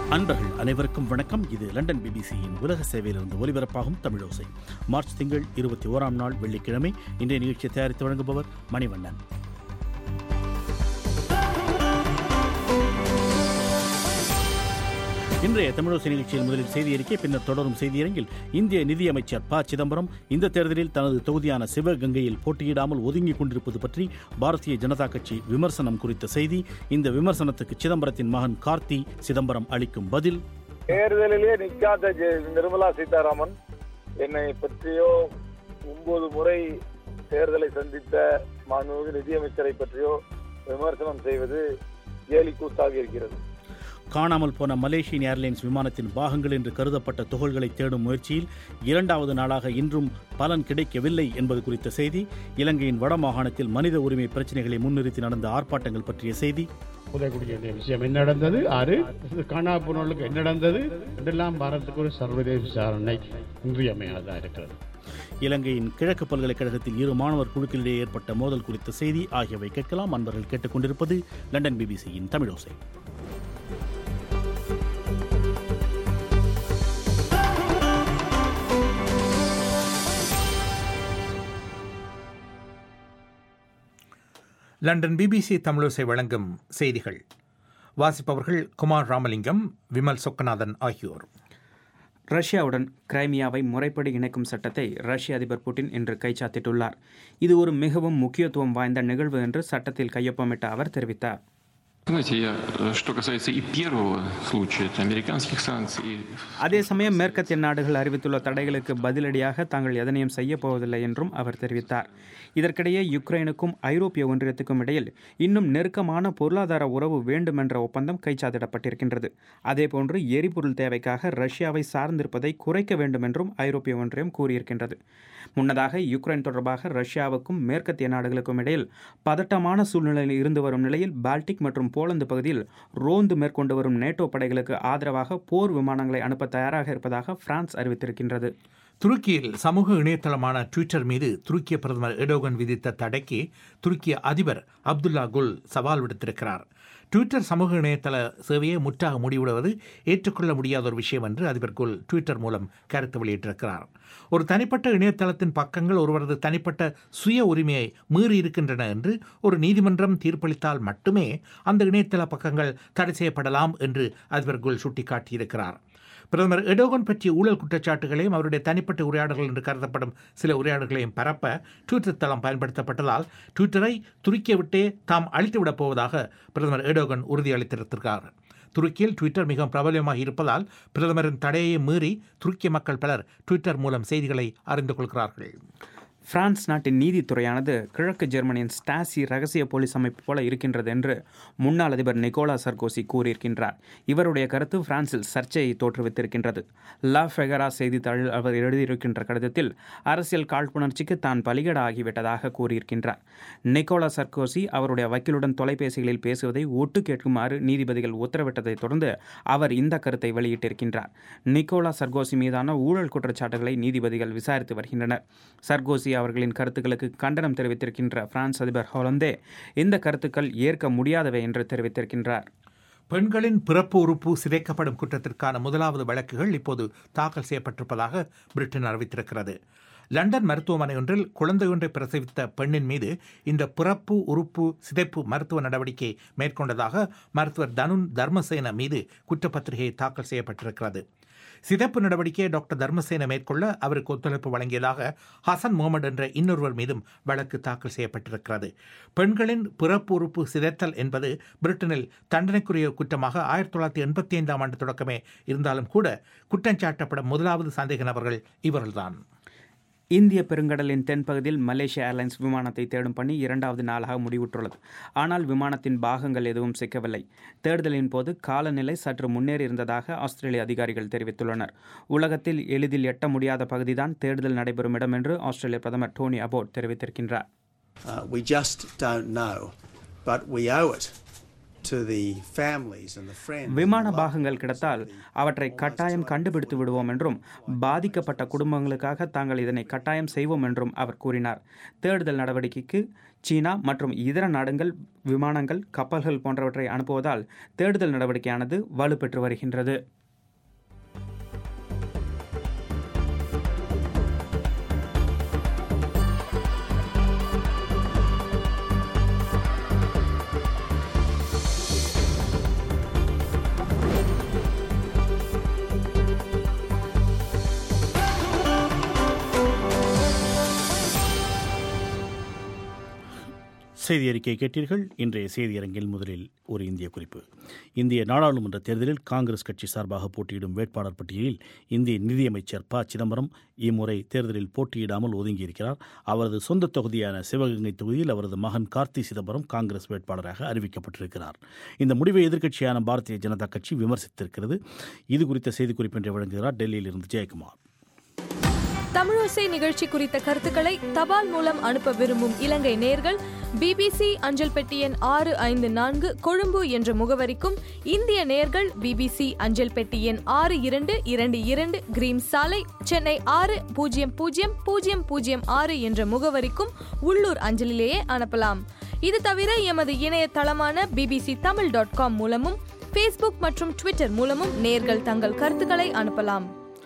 அன்பர்கள் அனைவருக்கும் வணக்கம் இது லண்டன் பிபிசியின் உலக சேவையிலிருந்து ஒலிபரப்பாகும் தமிழோசை மார்ச் திங்கள் இருபத்தி ஓராம் நாள் வெள்ளிக்கிழமை இன்றைய நிகழ்ச்சியை தயாரித்து வழங்குபவர் மணிவண்ணன் இன்றைய தமிழோசை நிகழ்ச்சியில் முதலில் செய்தி அறிக்கை பின்னர் தொடரும் செய்தியரங்கில் இந்திய நிதியமைச்சர் ப சிதம்பரம் இந்த தேர்தலில் தனது தொகுதியான சிவகங்கையில் போட்டியிடாமல் ஒதுங்கிக் கொண்டிருப்பது பற்றி பாரதிய ஜனதா கட்சி விமர்சனம் குறித்த செய்தி இந்த விமர்சனத்துக்கு சிதம்பரத்தின் மகன் கார்த்தி சிதம்பரம் அளிக்கும் பதில் தேர்தலிலே நிற்காத ஜெ- நிர்மலா சீதாராமன் என்னை பற்றியோ ஒன்பது முறை தேர்தலை சந்தித்த மாண்புமிகு நிதியமைச்சரை பற்றியோ விமர்சனம் செய்வது கேலி கூத்தாக இருக்கிறது காணாமல் போன மலேசியன் ஏர்லைன்ஸ் விமானத்தின் பாகங்கள் என்று கருதப்பட்ட துகள்களை தேடும் முயற்சியில் இரண்டாவது நாளாக இன்றும் பலன் கிடைக்கவில்லை என்பது குறித்த செய்தி இலங்கையின் வடமாகாணத்தில் மனித உரிமை பிரச்சினைகளை முன்னிறுத்தி நடந்த ஆர்ப்பாட்டங்கள் பற்றிய செய்தி புதைக்கூடிய விஷயம் என்ன நடந்தது ஆறு காணா போனவர்களுக்கு என்ன நடந்தது இதெல்லாம் பாரதத்துக்கு ஒரு சர்வதேச விசாரணை இன்றியமையாதா இருக்கிறது இலங்கையின் கிழக்கு பல்கலைக்கழகத்தில் இரு மாணவர் குழுக்களிடையே ஏற்பட்ட மோதல் குறித்த செய்தி ஆகியவை கேட்கலாம் அன்பர்கள் கேட்டுக்கொண்டிருப்பது லண்டன் பிபிசியின் தமிழோசை லண்டன் பிபிசி தமிழோசை வழங்கும் செய்திகள் வாசிப்பவர்கள் குமார் ராமலிங்கம் விமல் சொக்கநாதன் ஆகியோர் ரஷ்யாவுடன் கிரைமியாவை முறைப்படி இணைக்கும் சட்டத்தை ரஷ்ய அதிபர் புட்டின் இன்று கைச்சாத்திட்டுள்ளார் இது ஒரு மிகவும் முக்கியத்துவம் வாய்ந்த நிகழ்வு என்று சட்டத்தில் கையொப்பமிட்ட அவர் தெரிவித்தார் Знаете, я, э, что касается и первого случая, это американских санкций, и அதே சமயம் மேற்கத்திய நாடுகள் அறிவித்துள்ள தடைகளுக்கு பதிலடியாக தாங்கள் எதனையும் செய்யப் போவதில்லை என்றும் அவர் தெரிவித்தார் இதற்கிடையே யுக்ரைனுக்கும் ஐரோப்பிய ஒன்றியத்துக்கும் இடையில் இன்னும் நெருக்கமான பொருளாதார உறவு வேண்டும் என்ற ஒப்பந்தம் கைச்சாத்திடப்பட்டிருக்கின்றது அதேபோன்று எரிபொருள் தேவைக்காக ரஷ்யாவை சார்ந்திருப்பதை குறைக்க வேண்டும் என்றும் ஐரோப்பிய ஒன்றியம் கூறியிருக்கின்றது முன்னதாக யுக்ரைன் தொடர்பாக ரஷ்யாவுக்கும் மேற்கத்திய நாடுகளுக்கும் இடையில் பதட்டமான சூழ்நிலையில் இருந்து வரும் நிலையில் பால்டிக் மற்றும் போலந்து பகுதியில் ரோந்து மேற்கொண்டு வரும் நேட்டோ படைகளுக்கு ஆதரவாக போர் விமானங்களை அனுப்ப தயாராக இருப்பதாக பிரான்ஸ் அறிவித்திருக்கின்றது துருக்கியில் சமூக இணையதளமான ட்விட்டர் மீது துருக்கிய பிரதமர் எடோகன் விதித்த தடைக்கு துருக்கிய அதிபர் அப்துல்லா குல் சவால் விடுத்திருக்கிறார் ட்விட்டர் சமூக இணையதள சேவையை முற்றாக மூடிவிடுவது ஏற்றுக்கொள்ள முடியாத ஒரு விஷயம் என்று அதிபர் குல் ட்விட்டர் மூலம் கருத்து வெளியிட்டிருக்கிறார் ஒரு தனிப்பட்ட இணையதளத்தின் பக்கங்கள் ஒருவரது தனிப்பட்ட சுய உரிமையை மீறி இருக்கின்றன என்று ஒரு நீதிமன்றம் தீர்ப்பளித்தால் மட்டுமே அந்த இணையதள பக்கங்கள் தடை செய்யப்படலாம் என்று அதிபர் குல் சுட்டிக்காட்டியிருக்கிறார் பிரதமர் எடோகன் பற்றிய ஊழல் குற்றச்சாட்டுகளையும் அவருடைய தனிப்பட்ட உரையாடல்கள் என்று கருதப்படும் சில உரையாடல்களையும் பரப்ப ட்விட்டர் தளம் பயன்படுத்தப்பட்டதால் ட்விட்டரை துருக்கியை விட்டே தாம் அழித்துவிடப் போவதாக பிரதமர் எடோகன் உறுதியளித்திருக்கிறார் துருக்கியில் ட்விட்டர் மிகவும் பிரபலமாக இருப்பதால் பிரதமரின் தடையை மீறி துருக்கிய மக்கள் பலர் ட்விட்டர் மூலம் செய்திகளை அறிந்து கொள்கிறார்கள் பிரான்ஸ் நாட்டின் நீதித்துறையானது கிழக்கு ஜெர்மனியின் ஸ்டாசி ரகசிய போலீஸ் அமைப்பு போல இருக்கின்றது என்று முன்னாள் அதிபர் நிக்கோலா சர்கோசி கூறியிருக்கின்றார் இவருடைய கருத்து பிரான்சில் சர்ச்சையை தோற்றுவித்திருக்கின்றது லா ஃபெகரா செய்தித்தாளில் அவர் எழுதியிருக்கின்ற கடிதத்தில் அரசியல் காழ்ப்புணர்ச்சிக்கு தான் பலிகடா ஆகிவிட்டதாக கூறியிருக்கின்றார் நிக்கோலா சர்கோசி அவருடைய வக்கீலுடன் தொலைபேசிகளில் பேசுவதை ஒட்டு கேட்குமாறு நீதிபதிகள் உத்தரவிட்டதைத் தொடர்ந்து அவர் இந்த கருத்தை வெளியிட்டிருக்கின்றார் நிக்கோலா சர்கோசி மீதான ஊழல் குற்றச்சாட்டுகளை நீதிபதிகள் விசாரித்து வருகின்றனர் சர்கோசி அவர்களின் கருத்துக்களுக்கு கண்டனம் தெரிவித்திருக்கின்ற பிரான்ஸ் அதிபர் ஹோலந்தே இந்த கருத்துக்கள் ஏற்க முடியாதவை என்று தெரிவித்திருக்கின்றார் பெண்களின் பிறப்பு உறுப்பு சிதைக்கப்படும் குற்றத்திற்கான முதலாவது வழக்குகள் இப்போது தாக்கல் செய்யப்பட்டிருப்பதாக பிரிட்டன் அறிவித்திருக்கிறது லண்டன் மருத்துவமனை ஒன்றில் குழந்தையொன்றை பிரசவித்த பெண்ணின் மீது இந்த பிறப்பு உறுப்பு சிதைப்பு மருத்துவ நடவடிக்கை மேற்கொண்டதாக மருத்துவர் தனுன் தர்மசேன மீது குற்றப்பத்திரிகை தாக்கல் செய்யப்பட்டிருக்கிறது சிதைப்பு நடவடிக்கையை டாக்டர் தர்மசேன மேற்கொள்ள அவருக்கு ஒத்துழைப்பு வழங்கியதாக ஹசன் முகமது என்ற இன்னொருவர் மீதும் வழக்கு தாக்கல் செய்யப்பட்டிருக்கிறது பெண்களின் பிறப்பு உறுப்பு சிதைத்தல் என்பது பிரிட்டனில் தண்டனைக்குரிய குற்றமாக ஆயிரத்தி தொள்ளாயிரத்தி எண்பத்தி ஐந்தாம் ஆண்டு தொடக்கமே இருந்தாலும் கூட குற்றஞ்சாட்டப்படும் முதலாவது சந்தேக நபர்கள் இவர்கள்தான் இந்திய பெருங்கடலின் தென்பகுதியில் மலேசிய ஏர்லைன்ஸ் விமானத்தை தேடும் பணி இரண்டாவது நாளாக முடிவுற்றுள்ளது ஆனால் விமானத்தின் பாகங்கள் எதுவும் சிக்கவில்லை தேடுதலின் போது காலநிலை சற்று முன்னேறி இருந்ததாக ஆஸ்திரேலிய அதிகாரிகள் தெரிவித்துள்ளனர் உலகத்தில் எளிதில் எட்ட முடியாத பகுதிதான் தேடுதல் நடைபெறும் இடம் என்று ஆஸ்திரேலிய பிரதமர் டோனி அபோட் தெரிவித்திருக்கின்றார் Uh, we just don't know, but we owe it to the families and the friends. விமான and the loved பாகங்கள் ones கிடைத்தால் of the அவற்றை almost கட்டாயம் 250 கண்டுபிடித்து விடுவோம் என்றும் பாதிக்கப்பட்ட குடும்பங்களுக்காக தாங்கள் இதனை கட்டாயம் செய்வோம் என்றும் அவர் கூறினார் தேடுதல் நடவடிக்கைக்கு சீனா மற்றும் இதர நாடுகள் விமானங்கள் கப்பல்கள் போன்றவற்றை அனுப்புவதால் தேடுதல் நடவடிக்கையானது வலுப்பெற்று வருகின்றது செய்தி அறிக்கை கேட்டீர்கள் இன்றைய செய்தியரங்கில் முதலில் ஒரு இந்திய குறிப்பு இந்திய நாடாளுமன்ற தேர்தலில் காங்கிரஸ் கட்சி சார்பாக போட்டியிடும் வேட்பாளர் பட்டியலில் இந்திய நிதியமைச்சர் ப சிதம்பரம் இம்முறை தேர்தலில் போட்டியிடாமல் ஒதுங்கியிருக்கிறார் அவரது சொந்த தொகுதியான சிவகங்கை தொகுதியில் அவரது மகன் கார்த்தி சிதம்பரம் காங்கிரஸ் வேட்பாளராக அறிவிக்கப்பட்டிருக்கிறார் இந்த முடிவை எதிர்க்கட்சியான பாரதிய ஜனதா கட்சி விமர்சித்திருக்கிறது இது குறித்த செய்திக்குறிப்பு இன்றை வழங்குகிறார் டெல்லியில் இருந்து ஜெயக்குமார் தமிழோசை நிகழ்ச்சி குறித்த கருத்துக்களை தபால் மூலம் அனுப்ப விரும்பும் இலங்கை நேர்கள் பிபிசி அஞ்சல் பெட்டி எண் ஆறு ஐந்து நான்கு கொழும்பு என்ற முகவரிக்கும் இந்திய நேர்கள் பிபிசி அஞ்சல் பெட்டி எண் ஆறு இரண்டு இரண்டு இரண்டு கிரீம் சாலை சென்னை ஆறு பூஜ்ஜியம் பூஜ்ஜியம் பூஜ்ஜியம் பூஜ்ஜியம் ஆறு என்ற முகவரிக்கும் உள்ளூர் அஞ்சலிலேயே அனுப்பலாம் இது தவிர எமது இணையதளமான பிபிசி தமிழ் டாட் காம் மூலமும் ஃபேஸ்புக் மற்றும் ட்விட்டர் மூலமும் நேர்கள் தங்கள் கருத்துக்களை அனுப்பலாம்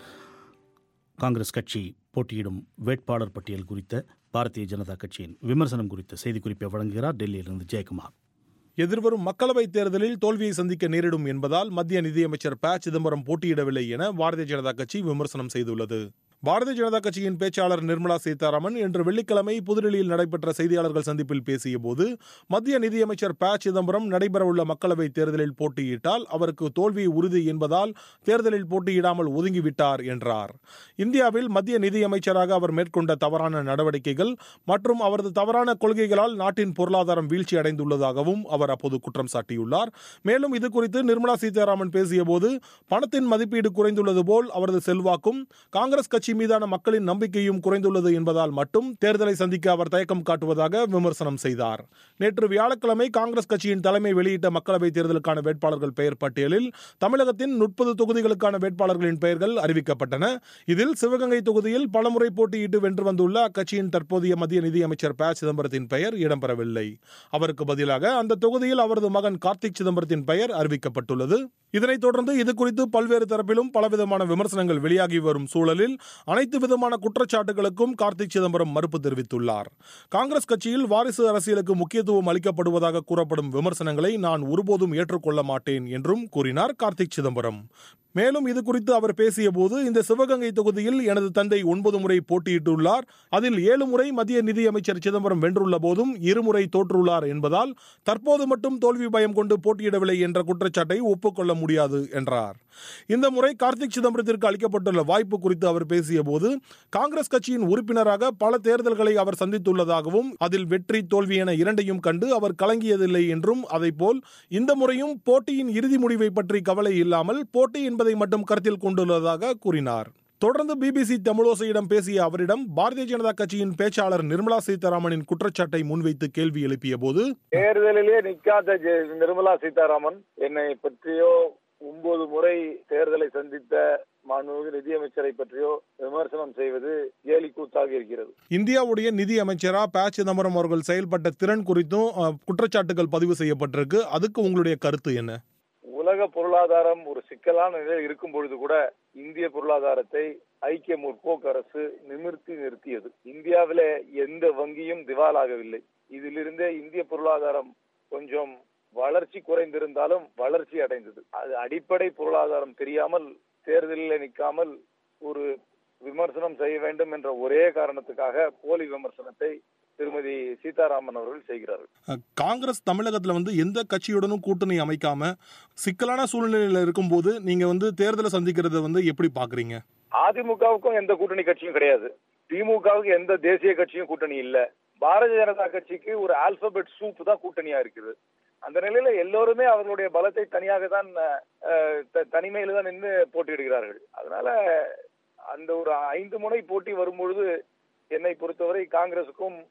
காங்கிரஸ் கட்சி போட்டியிடும் வேட்பாளர் பட்டியல் குறித்த பாரதிய ஜனதா கட்சியின் விமர்சனம் குறித்த செய்திக்குறிப்பை வழங்குகிறார் டெல்லியிலிருந்து ஜெயக்குமார் எதிர்வரும் மக்களவைத் தேர்தலில் தோல்வியை சந்திக்க நேரிடும் என்பதால் மத்திய நிதியமைச்சர் ப சிதம்பரம் போட்டியிடவில்லை என பாரதிய ஜனதா கட்சி விமர்சனம் செய்துள்ளது பாரதிய ஜனதா கட்சியின் பேச்சாளர் நிர்மலா சீதாராமன் இன்று வெள்ளிக்கிழமை புதுடெல்லியில் நடைபெற்ற செய்தியாளர்கள் சந்திப்பில் பேசிய போது மத்திய நிதியமைச்சர் ப சிதம்பரம் நடைபெறவுள்ள மக்களவைத் தேர்தலில் போட்டியிட்டால் அவருக்கு தோல்வி உறுதி என்பதால் தேர்தலில் போட்டியிடாமல் ஒதுங்கிவிட்டார் என்றார் இந்தியாவில் மத்திய நிதியமைச்சராக அவர் மேற்கொண்ட தவறான நடவடிக்கைகள் மற்றும் அவரது தவறான கொள்கைகளால் நாட்டின் பொருளாதாரம் வீழ்ச்சி அடைந்துள்ளதாகவும் அவர் அப்போது குற்றம் சாட்டியுள்ளார் மேலும் இது குறித்து நிர்மலா சீதாராமன் பேசியபோது பணத்தின் மதிப்பீடு குறைந்துள்ளது போல் அவரது செல்வாக்கும் காங்கிரஸ் கட்சி மீதான மக்களின் நம்பிக்கையும் குறைந்துள்ளது என்பதால் மட்டும் தேர்தலை சந்திக்க அவர் தயக்கம் காட்டுவதாக விமர்சனம் செய்தார் நேற்று வியாழக்கிழமை காங்கிரஸ் கட்சியின் தலைமை வெளியிட்ட மக்களவைத் தேர்தலுக்கான வேட்பாளர்கள் பெயர் பட்டியலில் தமிழகத்தின் முப்பது தொகுதிகளுக்கான வேட்பாளர்களின் பெயர்கள் அறிவிக்கப்பட்டன இதில் சிவகங்கை தொகுதியில் பலமுறை போட்டியிட்டு வென்று வந்துள்ள அக்கட்சியின் தற்போதைய மத்திய நிதியமைச்சர் ப சிதம்பரத்தின் பெயர் இடம்பெறவில்லை அவருக்கு பதிலாக அந்த தொகுதியில் அவரது மகன் கார்த்திக் சிதம்பரத்தின் பெயர் அறிவிக்கப்பட்டுள்ளது இதனைத் தொடர்ந்து இது குறித்து பல்வேறு தரப்பிலும் பலவிதமான விமர்சனங்கள் வெளியாகி வரும் சூழலில் அனைத்து விதமான குற்றச்சாட்டுகளுக்கும் கார்த்திக் சிதம்பரம் மறுப்பு தெரிவித்துள்ளார் காங்கிரஸ் கட்சியில் வாரிசு அரசியலுக்கு முக்கியத்துவம் அளிக்கப்படுவதாக கூறப்படும் விமர்சனங்களை நான் ஒருபோதும் ஏற்றுக்கொள்ள மாட்டேன் என்றும் கூறினார் கார்த்திக் சிதம்பரம் மேலும் இது குறித்து அவர் பேசியபோது இந்த சிவகங்கை தொகுதியில் எனது தந்தை ஒன்பது முறை போட்டியிட்டுள்ளார் அதில் ஏழு முறை மத்திய நிதியமைச்சர் சிதம்பரம் வென்றுள்ள போதும் இருமுறை தோற்றுள்ளார் என்பதால் தற்போது மட்டும் தோல்வி பயம் கொண்டு போட்டியிடவில்லை என்ற குற்றச்சாட்டை ஒப்புக்கொள்ள முடியாது என்றார் இந்த முறை கார்த்திக் சிதம்பரத்திற்கு அளிக்கப்பட்டுள்ள வாய்ப்பு குறித்து அவர் பேசியபோது காங்கிரஸ் கட்சியின் உறுப்பினராக பல தேர்தல்களை அவர் சந்தித்துள்ளதாகவும் அதில் வெற்றி தோல்வி என இரண்டையும் கண்டு அவர் கலங்கியதில்லை என்றும் அதைப்போல் இந்த முறையும் போட்டியின் இறுதி முடிவை பற்றி கவலை இல்லாமல் போட்டி என்பதை மட்டும் கருத்தில் கொண்டுள்ளதாக கூறினார் தொடர்ந்து பிபிசி தமிழோசையிடம் பேசிய அவரிடம் பாரதிய ஜனதா கட்சியின் பேச்சாளர் நிர்மலா சீதாராமனின் குற்றச்சாட்டை முன்வைத்து கேள்வி எழுப்பிய போது தேர்தலிலே நிக்காத ஜெ- நிர்மலா சீதாராமன் என்னை பற்றியோ ஒன்பது முறை தேர்தலை சந்தித்த மாண்புமிகு நிதியமைச்சரை பற்றியோ விமர்சனம் செய்வது கேலி கூத்தாக இருக்கிறது இந்தியாவுடைய நிதி அமைச்சரா ப சிதம்பரம் அவர்கள் செயல்பட்ட திறன் குறித்தும் அஹ், குற்றச்சாட்டுகள் பதிவு செய்யப்பட்டிருக்கு அதுக்கு உங்களுடைய கருத்து என்ன உலக பொருளாதாரம் ஒரு சிக்கலான நிலையில் இருக்கும் பொழுது கூட இந்திய பொருளாதாரத்தை ஐக்கிய முற்போக்கு அரசு நிமிர்த்தி நிறுத்தியது இந்தியாவிலே எந்த வங்கியும் திவாலாகவில்லை இதிலிருந்தே இந்திய பொருளாதாரம் கொஞ்சம் வளர்ச்சி குறைந்திருந்தாலும் வளர்ச்சி அடைந்தது அது அடிப்படை பொருளாதாரம் தெரியாமல் தேர்தலில் நிற்காமல் ஒரு விமர்சனம் செய்ய வேண்டும் என்ற ஒரே காரணத்துக்காக போலி விமர்சனத்தை திருமதி சீதாராமன் அவர்கள் செய்கிறார்கள் அஹ், காங்கிரஸ் தமிழகத்துல வந்து எந்த கட்சியுடனும் கூட்டணி அமைக்காம சிக்கலான சூழ்நிலையில இருக்கும்போது நீங்க வந்து தேர்தலை சந்திக்கிறத வந்து எப்படி பாக்குறீங்க அதிமுகவுக்கும் எந்த கூட்டணி கட்சியும் கிடையாது திமுகவுக்கு எந்த தேசிய கட்சியும் கூட்டணி இல்ல பாரதிய ஜனதா கட்சிக்கு ஒரு ஆல்பபெட் சூப் தான் கூட்டணியா இருக்குது அந்த நிலையில எல்லோருமே அவர்களுடைய பலத்தை தனியாக தான் அஹ், த- தனிமையில தான் நின்று போட்டியிடுகிறார்கள் அதனால அந்த ஒரு ஐந்து முனை போட்டி வரும்பொழுது என்னை பொறுத்தவரை காங்கிரசுக்கும்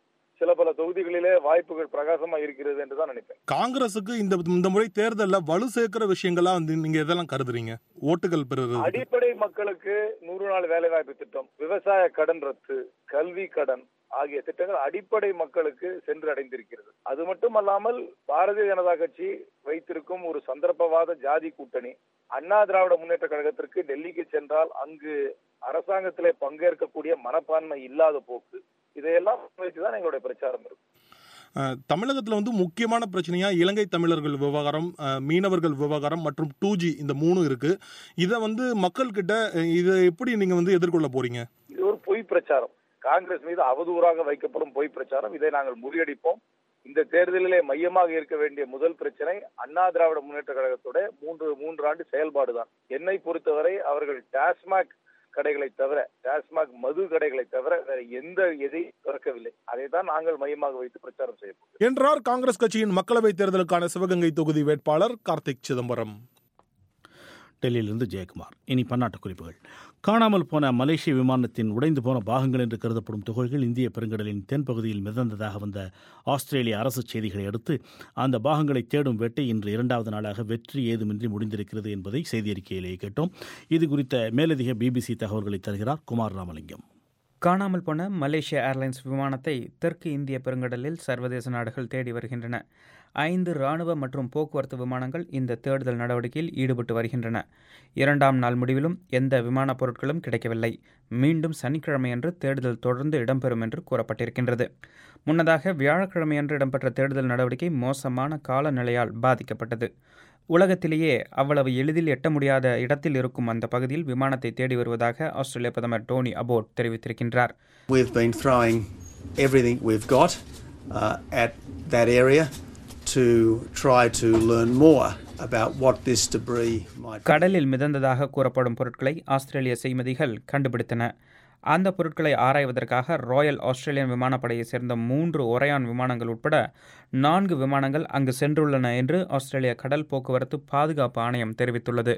சில பல தொகுதிகளிலே வாய்ப்புகள் பிரகாசமா இருக்கிறது என்று தான் நினைப்பேன் காங்கிரசுக்கு இந்த இந்த முறை தேர்தலில் வலு சேர்க்கிற விஷயங்களா வந்து நீங்க எதெல்லாம் கருதுறீங்க ஓட்டுகள் பெறுறது அடிப்படை மக்களுக்கு நூறு நாள் வேலைவாய்ப்பு திட்டம் விவசாய கடன் ரத்து கல்வி கடன் ஆகிய திட்டங்கள் அடிப்படை மக்களுக்கு சென்று அடைந்திருக்கிறது அது மட்டுமல்லாமல் பாரதிய ஜனதா கட்சி வைத்திருக்கும் ஒரு சந்தர்ப்பவாத ஜாதி கூட்டணி அண்ணா திராவிட முன்னேற்ற கழகத்திற்கு டெல்லிக்கு சென்றால் அங்கு அரசாங்கத்திலே பங்கேற்கக்கூடிய மனப்பான்மை இல்லாத போக்கு இதையெல்லாம் வைத்துதான் எங்களுடைய பிரச்சாரம் இருக்கும் அஹ், தமிழகத்துல வந்து முக்கியமான பிரச்சனையா இலங்கை தமிழர்கள் விவகாரம் அஹ், மீனவர்கள் விவகாரம் மற்றும் டூ ஜி இந்த மூணும் இருக்கு இதை வந்து மக்கள் கிட்ட அஹ், இதை எப்படி நீங்க வந்து எதிர்கொள்ள போறீங்க இது ஒரு பொய் பிரச்சாரம் காங்கிரஸ் மீது அவதூறாக வைக்கப்படும் பொய் பிரச்சாரம் இதை நாங்கள் முறியடிப்போம் இந்த தேர்தலிலே மையமாக இருக்க வேண்டிய முதல் பிரச்சனை அண்ணா திராவிட முன்னேற்ற கழகத்தோட மூன்று மூன்று ஆண்டு செயல்பாடுதான் என்னை பொறுத்தவரை அவர்கள் டாஸ்மாக் கடைகளை தவிர டாஸ்மாக் மது கடைகளை தவிர வேற எந்த எதையும் திறக்கவில்லை அதை தான் நாங்கள் மையமாக வைத்து பிரச்சாரம் செய்யப்போம் என்றார் காங்கிரஸ் கட்சியின் மக்களவைத் தேர்தலுக்கான சிவகங்கை தொகுதி வேட்பாளர் கார்த்திக் சிதம்பரம் டெல்லியிலிருந்து ஜெயக்குமார் இனி பன்னாட்டு குறிப்புகள் காணாமல் போன மலேசிய விமானத்தின் உடைந்து போன பாகங்கள் என்று கருதப்படும் துகள்கள் இந்திய பெருங்கடலின் தென்பகுதியில் மிதந்ததாக வந்த ஆஸ்திரேலிய அரசு செய்திகளை அடுத்து அந்த பாகங்களை தேடும் வேட்டை இன்று இரண்டாவது நாளாக வெற்றி ஏதுமின்றி முடிந்திருக்கிறது என்பதை செய்தி அறிக்கையிலேயே கேட்டோம் இது குறித்த மேலதிக பிபிசி தகவல்களை தருகிறார் குமார் ராமலிங்கம் காணாமல் போன மலேசிய ஏர்லைன்ஸ் விமானத்தை தெற்கு இந்திய பெருங்கடலில் சர்வதேச நாடுகள் தேடி வருகின்றன ஐந்து இராணுவ மற்றும் போக்குவரத்து விமானங்கள் இந்த தேடுதல் நடவடிக்கையில் ஈடுபட்டு வருகின்றன இரண்டாம் நாள் முடிவிலும் எந்த விமானப் பொருட்களும் கிடைக்கவில்லை மீண்டும் சனிக்கிழமையன்று தேடுதல் தொடர்ந்து இடம்பெறும் என்று கூறப்பட்டிருக்கின்றது முன்னதாக வியாழக்கிழமையன்று இடம்பெற்ற தேடுதல் நடவடிக்கை மோசமான காலநிலையால் பாதிக்கப்பட்டது உலகத்திலேயே அவ்வளவு எளிதில் எட்ட முடியாத இடத்தில் இருக்கும் அந்த பகுதியில் விமானத்தை தேடி வருவதாக ஆஸ்திரேலிய பிரதமர் டோனி அபோட் தெரிவித்திருக்கின்றார் We've been throwing everything we've got uh, at that area to try to learn more about what this debris might be. கடலில் மிதந்ததாக கூறப்படும் பொருட்களை ஆஸ்திரேலிய செய்மதிகள் கண்டுபிடித்தன அந்த பொருட்களை ஆராய்வதற்காக ராயல் ஆஸ்திரேலியன் விமானப்படையைச் சேர்ந்த மூன்று ஒரையான் விமானங்கள் உட்பட நான்கு விமானங்கள் அங்கு சென்றுள்ளன என்று ஆஸ்திரேலிய கடல் போக்குவரத்து பாதுகாப்பு ஆணையம் தெரிவித்துள்ளது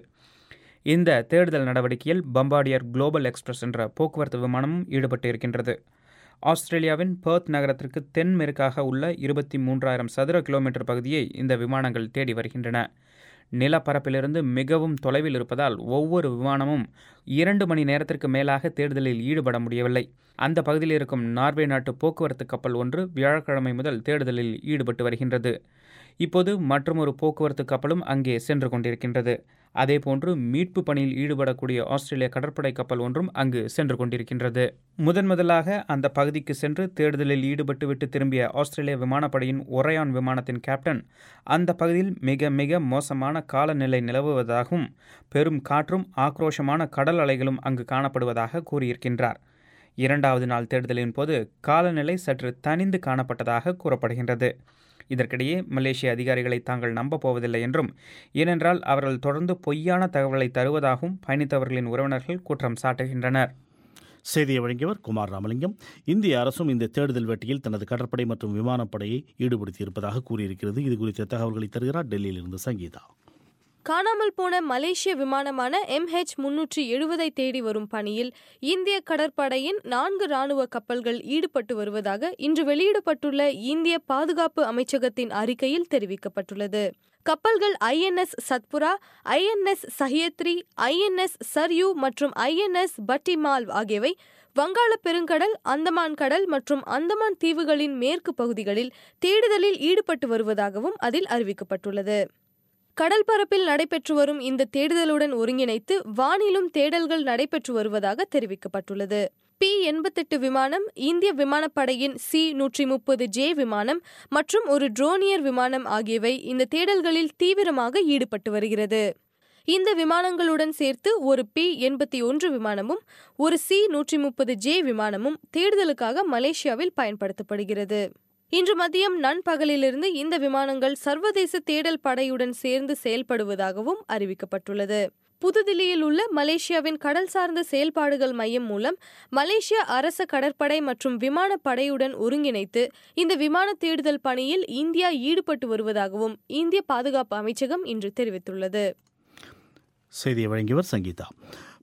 இந்த தேடுதல் நடவடிக்கையில் பம்பாடியர் குளோபல் எக்ஸ்பிரஸ் என்ற போக்குவரத்து விமானமும் ஈடுபட்டு இருக்கின்றது ஆஸ்திரேலியாவின் பெர்த் நகரத்திற்கு தென்மேற்காக உள்ள இருபத்தி மூன்றாயிரம் சதுர கிலோமீட்டர் பகுதியை இந்த விமானங்கள் தேடி வருகின்றன நிலப்பரப்பிலிருந்து மிகவும் தொலைவில் இருப்பதால் ஒவ்வொரு விமானமும் இரண்டு மணி நேரத்திற்கு மேலாக தேடுதலில் ஈடுபட முடியவில்லை அந்த பகுதியில் இருக்கும் நார்வே நாட்டு போக்குவரத்து கப்பல் ஒன்று வியாழக்கிழமை முதல் தேடுதலில் ஈடுபட்டு வருகின்றது இப்போது மற்றொரு போக்குவரத்து கப்பலும் அங்கே சென்று கொண்டிருக்கின்றது அதேபோன்று மீட்பு பணியில் ஈடுபடக்கூடிய ஆஸ்திரேலிய கடற்படை கப்பல் ஒன்றும் அங்கு சென்று கொண்டிருக்கின்றது முதன் முதலாக அந்த பகுதிக்கு சென்று தேடுதலில் ஈடுபட்டுவிட்டு திரும்பிய ஆஸ்திரேலிய விமானப்படையின் ஒரையான் விமானத்தின் கேப்டன் அந்த பகுதியில் மிக மிக மோசமான காலநிலை நிலவுவதாகவும் பெரும் காற்றும் ஆக்ரோஷமான கடல் அலைகளும் அங்கு காணப்படுவதாக கூறியிருக்கின்றார் இரண்டாவது நாள் தேடுதலின் போது காலநிலை சற்று தனிந்து காணப்பட்டதாக கூறப்படுகின்றது இதற்கிடையே மலேசிய அதிகாரிகளை தாங்கள் நம்பப் போவதில்லை என்றும் ஏனென்றால் அவர்கள் தொடர்ந்து பொய்யான தகவலை தருவதாகவும் பயணித்தவர்களின் உறவினர்கள் குற்றம் சாட்டுகின்றனர் செய்தியை வழங்கியவர் குமார் ராமலிங்கம் இந்திய அரசும் இந்த தேடுதல் வேட்டையில் தனது கடற்படை மற்றும் விமானப்படையை ஈடுபடுத்தியிருப்பதாக கூறியிருக்கிறது இது குறித்த தகவல்களை தருகிறார் டெல்லியிலிருந்து சங்கீதா காணாமல் போன மலேசிய விமானமான எம்ஹெச் முன்னூற்றி எழுபதை தேடி வரும் பணியில் இந்திய கடற்படையின் நான்கு ராணுவ கப்பல்கள் ஈடுபட்டு வருவதாக இன்று வெளியிடப்பட்டுள்ள இந்திய பாதுகாப்பு அமைச்சகத்தின் அறிக்கையில் தெரிவிக்கப்பட்டுள்ளது கப்பல்கள் INS Satpura INS Sahyadri INS Sarayu மற்றும் ஐஎன்எஸ் பட்டிமால் ஆகியவை வங்காள பெருங்கடல் அந்தமான் கடல் மற்றும் அந்தமான் தீவுகளின் மேற்கு பகுதிகளில் தேடுதலில் ஈடுபட்டு வருவதாகவும் அதில் அறிவிக்கப்பட்டுள்ளது கடல் பரப்பில் நடைபெற்று வரும் இந்த தேடுதலுடன் ஒருங்கிணைத்து வானிலும் தேடல்கள் நடைபெற்று வருவதாக தெரிவிக்கப்பட்டுள்ளது பி எண்பத்தெட்டு விமானம் இந்திய விமானப்படையின் சி நூற்றி முப்பது ஜே விமானம் மற்றும் ஒரு ட்ரோனியர் விமானம் ஆகியவை இந்த தேடல்களில் தீவிரமாக ஈடுபட்டு வருகிறது இந்த விமானங்களுடன் சேர்த்து ஒரு பி எண்பத்தி ஒன்று விமானமும் ஒரு சி நூற்றி முப்பது ஜே விமானமும் தேடுதலுக்காக மலேசியாவில் பயன்படுத்தப்படுகிறது இன்று மதியம் நண்பகலிலிருந்து இந்த விமானங்கள் சர்வதேச தேடல் படையுடன் சேர்ந்து செயல்படுவதாகவும் அறிவிக்கப்பட்டுள்ளது புதுதில்லியில் உள்ள மலேசியாவின் கடல் சார்ந்த செயல்பாடுகள் மையம் மூலம் மலேசிய அரச கடற்படை மற்றும் விமானப்படையுடன் ஒருங்கிணைத்து இந்த விமான தேடுதல் பணியில் இந்தியா ஈடுபட்டு வருவதாகவும் இந்திய பாதுகாப்பு அமைச்சகம் இன்று தெரிவித்துள்ளது செய்தியை வழங்கியவர் சங்கீதா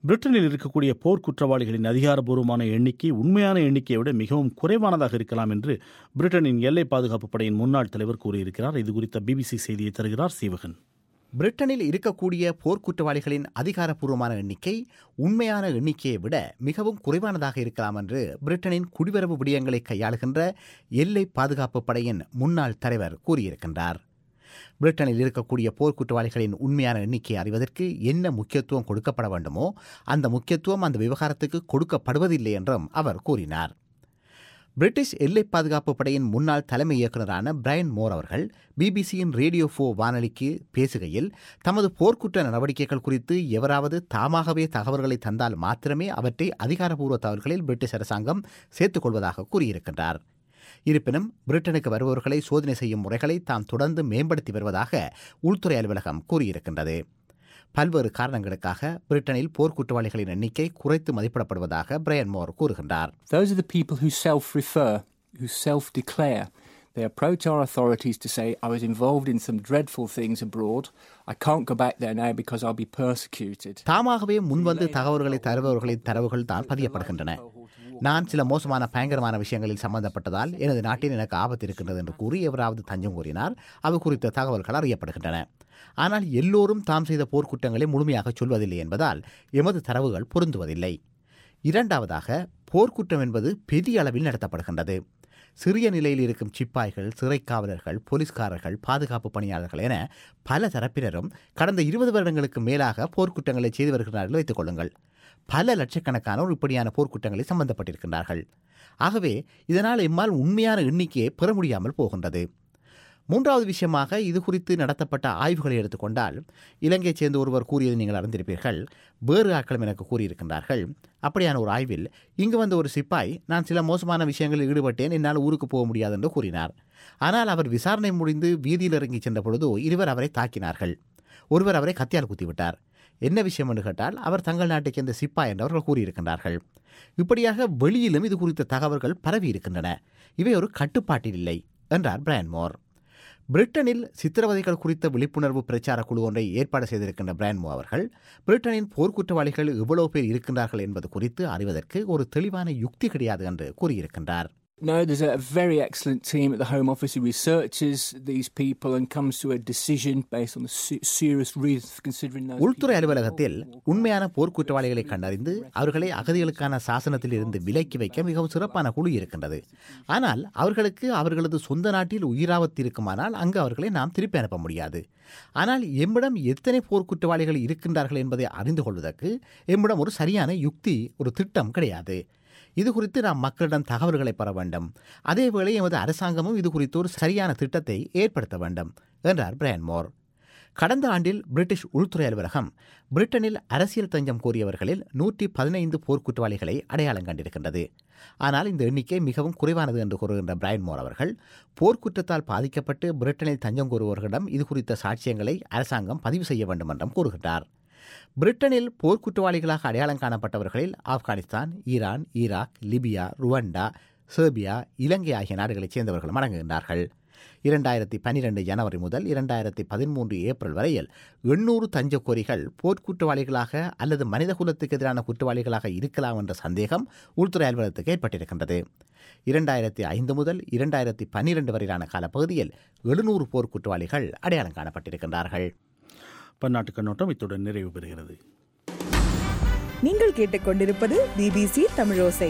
பிரிட்டனில் இருக்கக்கூடிய போர் குற்றவாளிகளின் அதிகாரப்பூர்வமான எண்ணிக்கை உண்மையான எண்ணிக்கையை விட மிகவும் குறைவானதாக இருக்கலாம் என்று பிரிட்டனின் எல்லை பாதுகாப்பு படையின் முன்னாள் தலைவர் கூறியிருக்கிறார் இது குறித்த பிபிசி செய்தியை தருகிறார் சீவகன் பிரிட்டனில் இருக்கக்கூடிய போர்க்குற்றவாளிகளின் அதிகாரப்பூர்வமான எண்ணிக்கை உண்மையான எண்ணிக்கையை விட மிகவும் குறைவானதாக இருக்கலாம் என்று பிரிட்டனின் குடிவரவு விடயங்களை கையாளுகின்ற எல்லை பாதுகாப்பு படையின் முன்னாள் தலைவர் கூறியிருக்கின்றார் பிரிட்டனில் இருக்கக்கூடிய போர்க்குற்றவாளிகளின் உண்மையான எண்ணிக்கையை அறிவதற்கு என்ன முக்கியத்துவம் கொடுக்கப்பட வேண்டுமோ அந்த முக்கியத்துவம் அந்த விவகாரத்துக்கு கொடுக்கப்படுவதில்லை என்றும் அவர் கூறினார் பிரிட்டிஷ் எல்லை பாதுகாப்பு படையின் முன்னாள் தலைமை இயக்குநரான பிரையன் மோர் அவர்கள் பிபிசியின் ரேடியோ ஃபோ வானொலிக்கு பேசுகையில் தமது போர்க்குற்ற நடவடிக்கைகள் குறித்து எவராவது தாமாகவே தகவல்களை தந்தால் மாத்திரமே அவற்றை அதிகாரப்பூர்வ தகவல்களில் பிரிட்டிஷ் அரசாங்கம் சேர்த்துக் கொள்வதாக கூறியிருக்கின்றார் இருப்பினும் பிரிட்டனுக்கு வருபவர்களை சோதனை செய்யும் முறைகளை தாம் தொடர்ந்து மேம்படுத்தி வருவதாக உள்துறை அலுவலகம் கூறியிருக்கின்றது பல்வேறு காரணங்களுக்காக பிரிட்டனில் போர்க்குற்றவாளிகளின் எண்ணிக்கை குறைத்து மதிப்பிடப்படுவதாக பிரையன் மோர் கூறுகின்றார் Those are the people who self refer, who self declare. They approach our authorities to say, I was involved in some dreadful things abroad. I can't go back there now because I'll be persecuted. தாமாகவே முன்வந்து தகவல்களை தருபவர்களின் தரவுகள் தான் பதியப்படுகின்றன நான் சில மோசமான பயங்கரமான விஷயங்களில் சம்பந்தப்பட்டதால் எனது நாட்டில் எனக்கு ஆபத்து இருக்கின்றது என்று கூறி எவராவது தஞ்சம் கோரினார் அவை குறித்த தகவல்கள் அறியப்படுகின்றன ஆனால் எல்லோரும் தாம் செய்த போர்க்குற்றங்களை முழுமையாக சொல்வதில்லை என்பதால் எமது தரவுகள் பொருந்துவதில்லை இரண்டாவதாக போர்க்குற்றம் என்பது பெரிய அளவில் நடத்தப்படுகின்றது சிறிய நிலையில் இருக்கும் சிப்பாய்கள் சிறைக்காவலர்கள் போலீஸ்காரர்கள் பாதுகாப்பு பணியாளர்கள் என பல தரப்பினரும் கடந்த இருபது வருடங்களுக்கு மேலாக போர்க்குற்றங்களை செய்து வருகிறார்கள் வைத்துக் கொள்ளுங்கள் பல லட்சக்கணக்கானோர் இப்படியான போர்க்குற்றங்களில் சம்பந்தப்பட்டிருக்கின்றார்கள் ஆகவே இதனால் எம்மால் உண்மையான எண்ணிக்கையை பெற முடியாமல் போகின்றது மூன்றாவது விஷயமாக இது குறித்து நடத்தப்பட்ட ஆய்வுகளை எடுத்துக்கொண்டால் இலங்கையைச் சேர்ந்த ஒருவர் கூறியதை நீங்கள் அறிந்திருப்பீர்கள் வேறு ஆட்களும் எனக்கு கூறியிருக்கின்றார்கள் அப்படியான ஒரு ஆய்வில் இங்கு வந்த ஒரு சிப்பாய் நான் சில மோசமான விஷயங்களில் ஈடுபட்டேன் என்னால் ஊருக்கு போக முடியாது என்று கூறினார் ஆனால் அவர் விசாரணை முடிந்து வீதியில் இறங்கி சென்ற பொழுது இருவர் அவரை தாக்கினார்கள் ஒருவர் அவரை கத்தியால் குத்திவிட்டார் என்ன விஷயம் என்று கேட்டால் அவர் தங்கள் நாட்டைச் சேர்ந்த சிப்பாய் என்று அவர்கள் கூறியிருக்கின்றார்கள் இப்படியாக வெளியிலும் இது குறித்த தகவல்கள் பரவி இருக்கின்றன இவை ஒரு கட்டுப்பாட்டில் இல்லை என்றார் பிரையன் மோர் பிரிட்டனில் சித்திரவதைகள் குறித்த விழிப்புணர்வு பிரச்சார குழு ஒன்றை ஏற்பாடு செய்திருக்கின்ற பிரான்மோ அவர்கள் பிரிட்டனின் போர்க்குற்றவாளிகள் எவ்வளவு பேர் இருக்கின்றார்கள் என்பது குறித்து அறிவதற்கு ஒரு தெளிவான யுக்தி கிடையாது என்று கூறியிருக்கின்றார் No, there's a very excellent team at the Home Office who researches these people and comes to a decision based on the se- serious reasons for considering those. உள்துறை அலுவலகத்தில் உண்மையான போர்க்குற்றவாளிகளை கண்டறிந்து அவர்களை அகதிகளுக்கான சாசனத்தில் இருந்து விலக்கி வைக்க மிகவும் சிறப்பான குழு இருக்கின்றது ஆனால் அவர்களுக்கு அவர்களது சொந்த நாட்டில் உயிராபத்து இருக்குமானால் அங்கு அவர்களை நாம் திருப்பி அனுப்ப முடியாது ஆனால் எம்மிடம் எத்தனை போர்க்குற்றவாளிகள் இருக்கின்றார்கள் என்பதை அறிந்து கொள்வதற்கு எம்மிடம் ஒரு சரியான யுக்தி ஒரு திட்டம் கிடையாது இது குறித்து நாம் மக்களிடம் தகவல்களை பெற வேண்டும் அதேவேளை எமது அரசாங்கமும் இது குறித்து ஒரு சரியான திட்டத்தை ஏற்படுத்த வேண்டும் என்றார் பிரையன் மோர் கடந்த ஆண்டில் பிரிட்டிஷ் உள்துறை அலுவலகம் பிரிட்டனில் அரசியல் தஞ்சம் கோரியவர்களில் நூற்றி பதினைந்து போர்க்குற்றவாளிகளை அடையாளம் கண்டிருக்கின்றது ஆனால் இந்த எண்ணிக்கை மிகவும் குறைவானது என்று கூறுகின்ற பிரையன் மோர் அவர்கள் போர்க்குற்றத்தால் பாதிக்கப்பட்டு பிரிட்டனில் தஞ்சம் கோருபவர்களிடம் இது குறித்த சாட்சியங்களை அரசாங்கம் பதிவு செய்ய வேண்டும் என்றும் கூறுகின்றார் பிரிட்டனில் போர்க்குற்றவாளிகளாக அடையாளம் காணப்பட்டவர்களில் Afghanistan Iran Iraq Libya Rwanda Serbia Ilangai ஆகிய நாடுகளைச் சேர்ந்தவர்களும் அடங்குகின்றார்கள் இரண்டாயிரத்தி பன்னிரெண்டு ஜனவரி முதல் இரண்டாயிரத்தி பதிமூன்று ஏப்ரல் வரையில் எண்ணூறு தஞ்சக்கோரிகள் போர்க்குற்றவாளிகளாக அல்லது மனிதகுலத்துக்கு எதிரான குற்றவாளிகளாக இருக்கலாம் என்ற சந்தேகம் உள்துறை அலுவலகத்துக்கு ஏற்பட்டிருக்கின்றது இரண்டாயிரத்தி ஐந்து முதல் இரண்டாயிரத்தி பன்னிரண்டு வரையிலான காலப்பகுதியில் எழுநூறு போர்க்குற்றவாளிகள் அடையாளம் காணப்பட்டிருக்கின்றார்கள் பன்னாட்டு கண்ணோட்டம் இத்துடன் நிறைவு பெறுகிறது நீங்கள் கேட்டுக்கொண்டிருப்பது பிபிசி தமிழோசை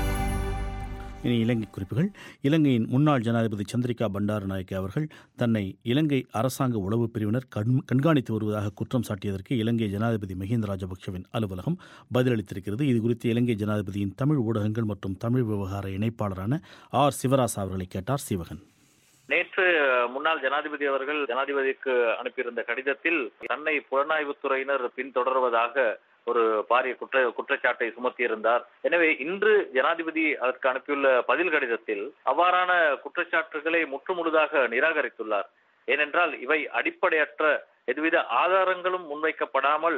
இனி இலங்கை குறிப்புகள் இலங்கையின் முன்னாள் ஜனாதிபதி சந்திரிகா பண்டாரநாயக்கே அவர்கள் தன்னை இலங்கை அரசாங்க உளவு பிரிவினர் கண் கண்காணித்து வருவதாக குற்றம் சாட்டியதற்கு இலங்கை ஜனாதிபதி மஹிந்த ராஜபக்ஷவின் அலுவலகம் பதிலளித்திருக்கிறது இது குறித்து இலங்கை ஜனாதிபதியின் தமிழ் ஊடகங்கள் மற்றும் தமிழ் விவகார இணைப்பாளரான ஆர் சிவராசா அவர்களை கேட்டார் சிவகன் நேற்று முன்னாள் ஜனாதிபதி அவர்கள் ஜனாதிபதிக்கு அனுப்பியிருந்த கடிதத்தில் தன்னை புலனாய்வுத்துறையினர் பின்தொடர்வதாக ஒரு பாரிய குற்ற குற்றச்சாட்டை சுமத்தியிருந்தார் எனவே இன்று ஜனாதிபதி அதற்கு அனுப்பியுள்ள பதில் கடிதத்தில் அவ்வாறான குற்றச்சாட்டுகளை முற்றுமுழுதாக நிராகரித்துள்ளார் ஏனென்றால் இவை அடிப்படையற்ற எதுவித ஆதாரங்களும் முன்வைக்கப்படாமல்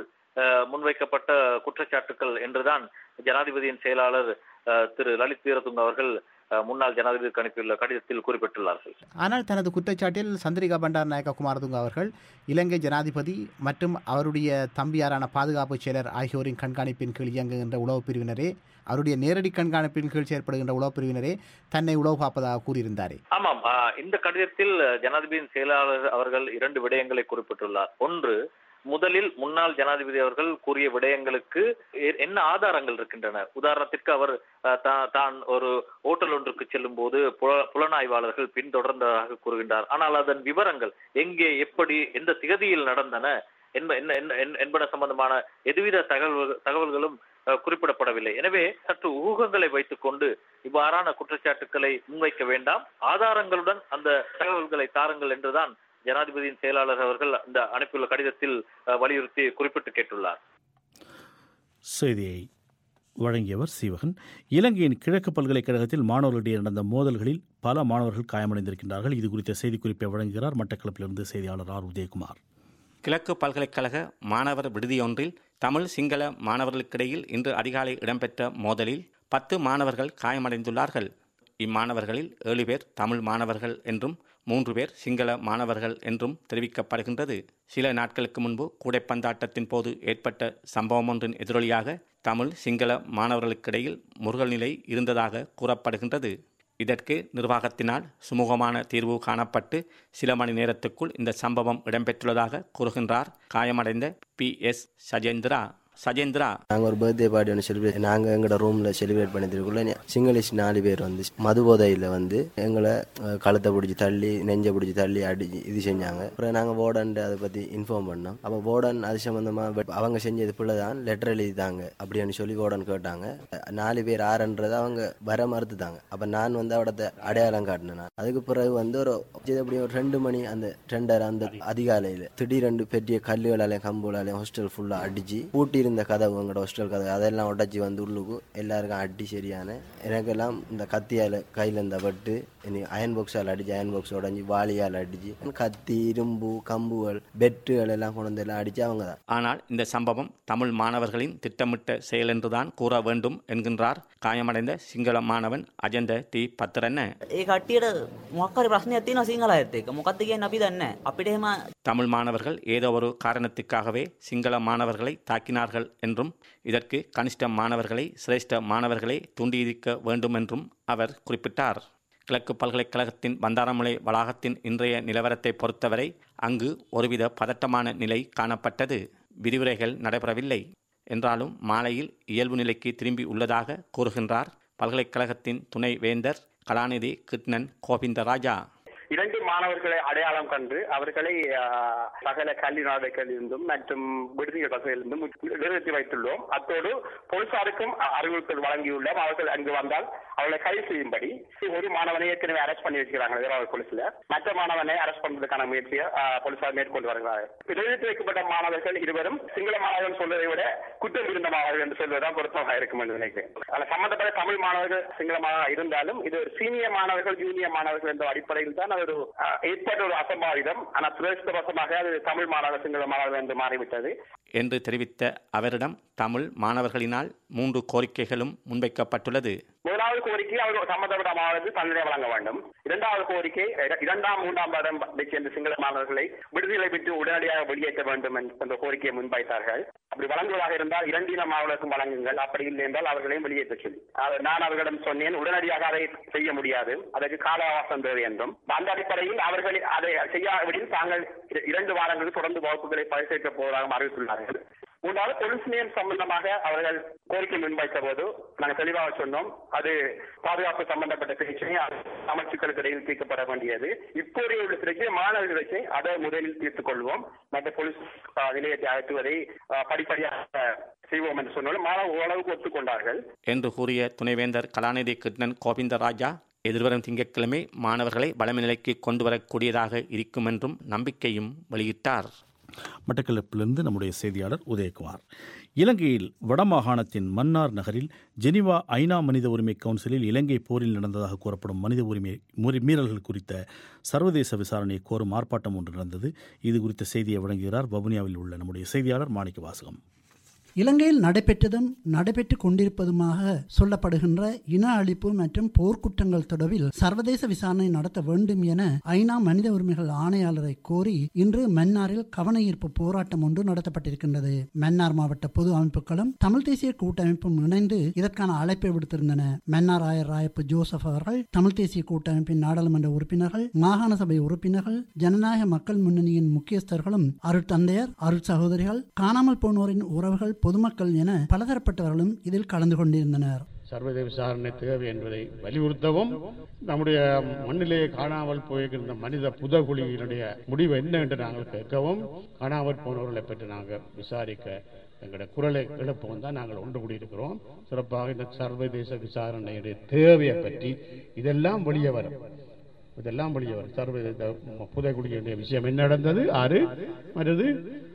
முன்வைக்கப்பட்ட குற்றச்சாட்டுக்கள் என்றுதான் ஜனாதிபதியின் செயலாளர் திரு லலித் வீரதுங்க அவர்கள் அஹ், முன்னாள் ஜனாதிபதிக்கு அனுப்பியுள்ள கடிதத்தில் குறிப்பிட்டுள்ளார்கள் ஆனால் தனது குற்றச்சாட்டில் சந்திரிகா பண்டார் நாயக்க குமாரதுங்க அவர்கள் இலங்கை ஜனாதிபதி மற்றும் அவருடைய தம்பியாரான பாதுகாப்பு செயலர் ஆகியோரின் கண்காணிப்பின் கீழ் இயங்குகின்ற உளவு பிரிவினரே அவருடைய நேரடி கண்காணிப்பின் கீழ் செயற்படுகின்ற உளவு பிரிவினரே தன்னை உளவு பார்ப்பதாக கூறியிருந்தாரே ஆமாம் ஆஹ், இந்த கடிதத்தில் அஹ், ஜனாதிபதியின் செயலாளர் அவர்கள் இரண்டு விடயங்களை குறிப்பிட்டுள்ளார் ஒன்று முதலில் முன்னாள் ஜனாதிபதி அவர்கள் கூறிய விடயங்களுக்கு எ- என்ன ஆதாரங்கள் இருக்கின்றன உதாரணத்திற்கு அவர் அஹ், தா- தான் ஒரு ஓட்டல் ஒன்றுக்கு செல்லும் போது புல- புலனாய்வாளர்கள் பின்தொடர்ந்ததாக கூறுகின்றார் ஆனால் அதன் விவரங்கள் எங்கே எப்படி எந்த திகதியில் நடந்தன என்ப- என்ன- என்ன- என்ன- என்பன சம்பந்தமான எதுவித தகவல் தகவல்களும் அஹ், குறிப்பிடப்படவில்லை எனவே சற்று ஊகங்களை வைத்துக்கொண்டு இவ்வாறான குற்றச்சாட்டுக்களை முன்வைக்க வேண்டாம் ஆதாரங்களுடன் அந்த தகவல்களை தாருங்கள் என்றுதான் ஜனாதிபதியின் செயலாளர் அவர்கள் இந்த அனுப்பியுள்ள கடிதத்தில் அஹ், வலியுறுத்தி குறிப்பிட்டு கேட்டுள்ளார் செய்தியை வழங்கியவர் சீவகன் இலங்கையின் கிழக்கு பல்கலைக்கழகத்தில் மாணவர்களிடையே நடந்த மோதல்களில் பல மாணவர்கள் காயமடைந்திருக்கின்றார்கள் இது குறித்த செய்திக்குறிப்பை வழங்குகிறார் மட்டக்களப்பிலிருந்து செய்தியாளர் ஆர் உதயகுமார் கிழக்கு பல்கலைக்கழக மாணவர் விடுதியொன்றில் தமிழ் சிங்கள மாணவர்களுக்கிடையில் இன்று அதிகாலை இடம்பெற்ற மோதலில் பத்து மாணவர்கள் காயமடைந்துள்ளார்கள் இம்மாணவர்களில் ஏழு பேர் தமிழ் மாணவர்கள் என்றும் மூன்று பேர் சிங்கள மாணவர்கள் என்றும் தெரிவிக்கப்படுகின்றது சில நாட்களுக்கு முன்பு கூடைப்பந்தாட்டத்தின் போது ஏற்பட்ட சம்பவம் ஒன்றின் எதிரொலியாக தமிழ் சிங்கள மாணவர்களுக்கிடையில் முருகல் நிலை இருந்ததாக கூறப்படுகின்றது இதற்கு நிர்வாகத்தினால் சுமூகமான தீர்வு காணப்பட்டு சில மணி நேரத்துக்குள் இந்த சம்பவம் இடம்பெற்றுள்ளதாக கூறுகின்றார் காயமடைந்த பி எஸ் சஜேந்திரா சஜேந்திரா நாங்கள் ஒரு பர்த்டே பார்ட்டி ஒன்று செலிப்ரேட் நாங்கள் எங்களோட ரூமில் செலிப்ரேட் பண்ணிட்டுருக்குள்ள சிங்கிலீஷ் நாலு பேர் வந்து மது போதையில் வந்து எங்களை அஹ், கழுத்தை பிடிச்சி தள்ளி நெஞ்சை பிடிச்சி தள்ளி அடிச்சு இது செஞ்சாங்க அப்புறம் நாங்கள் வார்டன்ட்டு அதை பற்றி இன்ஃபார்ம் பண்ணோம் அப்போ வார்டன் அது சம்மந்தமாக அவங்க செஞ்சது பிள்ளை தான் லெட்டர் எழுதித்தாங்க அப்படின்னு சொல்லி வார்டன் கேட்டாங்க நாலு பேர் ஆறுன்றது அவங்க வர மறுத்துட்டாங்க அப்போ நான் வந்து அவடத்தை அடையாளம் காட்டினேன் நான் அதுக்கு பிறகு வந்து ஒரு இது எப்படியும் ஒரு ரெண்டு மணி அந்த ரெண்டரை அந்த அதிகாலையில் திடீரெண்டு பெரிய கல்லுகளாலையும் கம்புகளாலையும் ஹாஸ்டல் ஃபுல்லாக அடிச்சு பூட்டி இருந்த கதவு எங்களோட ஹாஸ்டல் கதவு அதெல்லாம் உடச்சி வந்து உள்ளுக்கு எல்லாருக்கும் அடி சரியான எனக்கெல்லாம் இந்த கத்தியால் கையில் இருந்த பட்டு இனி அயன் பாக்ஸால் அடிச்சு அயன் பாக்ஸ் உடஞ்சி வாளியால் அடிச்சு கத்தி இரும்பு கம்புகள் பெட்டுகள் எல்லாம் கொண்டு வந்து எல்லாம் அடிச்சு அவங்க தான் ஆனால் இந்த சம்பவம் தமிழ் மாணவர்களின் திட்டமிட்ட செயல் என்றுதான் கூற வேண்டும் என்கின்றார் காயமடைந்த சிங்கள மாணவன் அஜந்த டி பத்திரன்ன ඒ කට්ටියට මොක්කරි ප්‍රශ්නයක් තියෙන සිංහලයත් එක්ක මොකක්ද කියන්නේ අපි දන්නේ නැහැ. අපිට එහෙම தமிழ் மாணவர்கள் ஏதோ ஒரு காரணத்துக்காகவே சிங்கள மாணவர்களை தாக்கினார்கள் என்றும் இதற்கு கனிஷ்ட மாணவர்களை சிரேஷ்ட மாணவர்களை தூண்டியிருக்க வேண்டும் என்றும் அவர் குறிப்பிட்டார் கிழக்கு பல்கலைக்கழகத்தின் பந்தாரமுலை வளாகத்தின் இன்றைய நிலவரத்தை பொறுத்தவரை அங்கு ஒருவித பதட்டமான நிலை காணப்பட்டது விரிவுரைகள் நடைபெறவில்லை என்றாலும் மாலையில் இயல்பு நிலைக்கு திரும்பி உள்ளதாக கூறுகின்றார் பல்கலைக்கழகத்தின் துணை வேந்தர் கலாநிதி கிருஷ்ணன் கோவிந்தராஜா இரண்டு மாணவர்களை அடையாளம் கண்டு அவர்களை ஆஹ், சகல கல்வி நடவடிக்கைகளிலிருந்தும் மற்றும் விடுதிகள் வசதிகளிலிருந்தும் நிறுத்தி வைத்துள்ளோம் அத்தோடு போலீசாருக்கும் அ- அறிவுறுத்தல் வழங்கியுள்ளோம் அவர்கள் அங்கு வந்தால் அவர்களை கைது செய்யும்படி ஒரு மாணவனை ஏற்கனவே அரெஸ்ட் பண்ணி வச்சிருக்காங்க வேறாவது போலீஸ்ல மற்ற மாணவனை அரெஸ்ட் பண்றதுக்கான முயற்சியை ஆஹ், போலீசார் மேற்கொண்டு வருகிறார்கள் நிறுத்தி வைக்கப்பட்ட மாணவர்கள் இருவரும் சிங்கள மாணவர்கள் சொல்வதை விட குற்றம் இருந்த மாணவர்கள் என்று சொல்வதுதான் பொருத்தமாக இருக்கும் என்று நினைக்கிறேன் அதில் சம்பந்தப்பட்ட தமிழ் மாணவர்கள் சிங்கள மாணவர்கள் இருந்தாலும் இது ஒரு சீனியர் மாணவர்கள் ஜூனியர் மாணவர்கள் என்ற அடிப்படையில் தான் அது ஒரு ஆஹ், ஏற்பட்ட ஒரு அசம்பாவிதம் ஆனால் துரதிருஷ்டவசமாக அது தமிழ் மாணவர்கள் சிங்கள மாணவர்கள் என்று மாறிவிட்டது என்று தெரிவித்த அவரிடம் தமிழ் மாணவர்களினால் மூன்று கோரிக்கைகளும் முன்வைக்கப்பட்டுள்ளது முதலாவது கோரிக்கை அவர் சம்பந்தப்பட்ட மாணவர்களுக்கு தண்டனை வழங்க வேண்டும் இரண்டாவது கோரிக்கை இர- இரண்டாம் மூன்றாம் வருடம் சேர்ந்த சிங்கள மாணவர்களை விடுதலை விட்டு உடனடியாக வெளியேற்ற வேண்டும் என்ற- என்ற கோரிக்கையை முன்வைத்தார்கள் அப்படி வழங்குவதாக இருந்தால் இரண்டின மாணவர்களுக்கும் வழங்குங்கள் அப்படி இல்லை என்றால் அவர்களையும் வெளியேற்ற சொல்லி அது நான் அவர்களிடம் சொன்னேன் உடனடியாக அதை செய்ய முடியாது அதற்கு கால அவகாசம் தேவை என்றும் அந்த அடிப்படையில் அவர்கள் அதை செய்யாவிடில் தாங்கள் இர- இரண்டு வாரங்களுக்கு தொடர்ந்து வகுப்புகளை பரிசீலிக்கப் போவதாக அறிவித்துள்ளார்கள் மூன்றாவது பொலிஸ் நிலையம் சம்பந்தமாக அவர்கள் கோரிக்கை முன்வைத்த போது நாங்கள் தெளிவாக சொன்னோம் அது பாதுகாப்பு சம்பந்தப்பட்ட பிரச்சனை அது அமைச்சுக்களுக்கு இடையில் தீர்க்கப்பட வேண்டியது இப்போதைய உள்ள பிரச்சனை மாணவர்கள் பிரச்சனை அதை முதலில் தீர்த்துக் கொள்வோம் மற்ற போலீஸ் ஆ, நிலையத்தை அகற்றுவதை ஆ, படிப்படியாக செய்வோம் என்று சொன்னாலும் மாணவர் ஓரளவுக்கு ஒத்துக்கொண்டார்கள் என்று கூறிய துணைவேந்தர் கலாநிதி கிருஷ்ணன் கோவிந்தராஜா எதிர்வரும் திங்கட்கிழமை மாணவர்களை வளமை நிலைக்கு கொண்டு வரக்கூடியதாக இருக்கும் என்றும் நம்பிக்கையும் வெளியிட்டார் மட்டக்களப்பிலிருந்து நம்முடைய செய்தியாளர் உதயகுமார் இலங்கையில் வடமாகாணத்தின் மன்னார் நகரில் ஜெனிவா ஐநா மனித உரிமை கவுன்சிலில் இலங்கை போரில் நடந்ததாக கூறப்படும் மனித உரிமை முறி- மீறல்கள் குறித்த சர்வதேச விசாரணையை கோரும் ஆர்ப்பாட்டம் ஒன்று நடந்தது இது குறித்த செய்தியை வழங்குகிறார் வவுனியாவில் உள்ள நம்முடைய செய்தியாளர் மாணிக்க வாசகம் இலங்கையில் நடைபெற்றதும் நடைபெற்றுக் கொண்டிருப்பதுமாக சொல்லப்படுகின்ற இன அழிப்பு மற்றும் போர்க்குற்றங்கள் தொடர்பில் சர்வதேச விசாரணை நடத்த வேண்டும் என ஐநா மனித உரிமைகள் ஆணையாளரை கோரி இன்று மன்னாரில் கவன ஈர்ப்பு போராட்டம் ஒன்று நடத்தப்பட்டிருக்கின்றது மன்னார் மாவட்ட பொது அமைப்புகளும் தமிழ் தேசிய கூட்டமைப்பும் இணைந்து இதற்கான அழைப்பை விடுத்திருந்தன மன்னார் ஆயர் ராயப்பு ஜோசப் அவர்கள் தமிழ் தேசிய கூட்டமைப்பின் நாடாளுமன்ற உறுப்பினர்கள் மாகாண சபை உறுப்பினர்கள் ஜனநாயக மக்கள் முன்னணியின் முக்கியஸ்தர்களும் அருட்தந்தையர் அருட் சகோதரிகள் காணாமல் போனோரின் உறவுகள் பொதுமக்கள் என பலதரப்பட்டவர்களும் இதில் கலந்து கொண்டிருந்தனர் சர்வதேச விசாரணை தேவை என்பதை வலியுறுத்தவும் நம்முடைய மண்ணிலே காணாமல் போயிருக்கின்ற மனித புதகுழியினுடைய முடிவு என்ன என்று நாங்கள் கேட்கவும் காணாமல் போனவர்களை பற்றி நாங்கள் விசாரிக்க எங்களுடைய குரலை எழுப்பவும் தான் நாங்கள் ஒன்று கூடியிருக்கிறோம் சிறப்பாக இந்த சர்வதேச விசாரணையுடைய தேவையை பற்றி இதெல்லாம் வெளியே வரும் இதெல்லாம் வெளியே வரும் சர்வதேச புதைக்குடியினுடைய விஷயம் என்ன நடந்தது ஆறு மற்றது